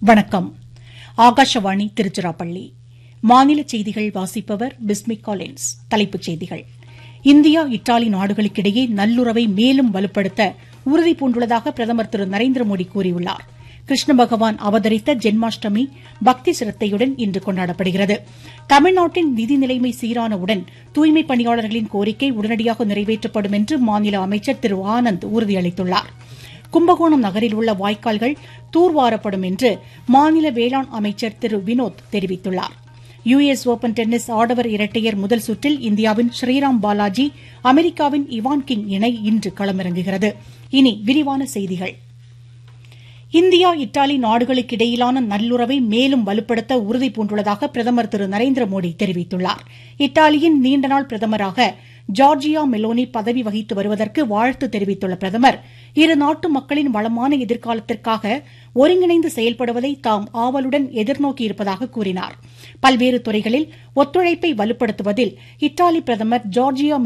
வணக்கம் ஆகாஷவாணி திருச்சிராப்பள்ளி மாநில செய்திகள் வாசிப்பவர் பிஸ்மி காலின்ஸ் தலைப்புச் செய்திகள் இந்தியா இத்தாலி நாடுகளுக்கிடையே நல்லுறவை மேலும் வலுப்படுத்த உறுதிபூண்டுள்ளதாக பிரதமர் திரு நரேந்திர மோடி கூறியுள்ளார் கிருஷ்ண பகவான் அவதரித்த ஜென்மாஷ்டமி பக்தி சிரத்தையுடன் இன்று கொண்டாடப்படுகிறது தமிழ்நாட்டின் நிதி நிலைமை சீரானவுடன் தூய்மைப் பணியாளர்களின் கோரிக்கை உடனடியாக நிறைவேற்றப்படும் என்று மாநில அமைச்சர் திரு ஆனந்த் உறுதியளித்துள்ளார் கும்பகோணம் நகரில் உள்ள வாய்க்கால்கள் தூர்வாரப்படும் என்று மாநில வேளாண் அமைச்சர் திரு வினோத் தெரிவித்துள்ளார் யுஎஸ் ஒபன் டென்னிஸ் ஆடவர் இரட்டையர் முதல் சுற்றில் இந்தியாவின் ஸ்ரீராம் பாலாஜி அமெரிக்காவின் இவான் கிங் இணை இன்று களமிறங்குகிறது இனி விரிவான செய்திகள் இந்தியா இத்தாலி நாடுகளுக்கிடையிலான நல்லுறவை மேலும் வலுப்படுத்த உறுதிபூண்டுள்ளதாக பிரதமர் திரு நரேந்திர மோடி தெரிவித்துள்ளார் இத்தாலியின் நீண்டநாள் பிரதமராக ஜார்ஜியா மெலோனி பதவி வகித்து வருவதற்கு வாழ்த்து தெரிவித்துள்ள பிரதமர் இருநாட்டு மக்களின் வளமான எதிர்காலத்திற்காக ஒருங்கிணைந்து செயல்படுவதை தாம் ஆவலுடன் எதிர்நோக்கியிருப்பதாக கூறினார் பல்வேறு துறைகளில் ஒத்துழைப்பை வலுப்படுத்துவதில் இத்தாலி பிரதமர் ஜார்ஜியா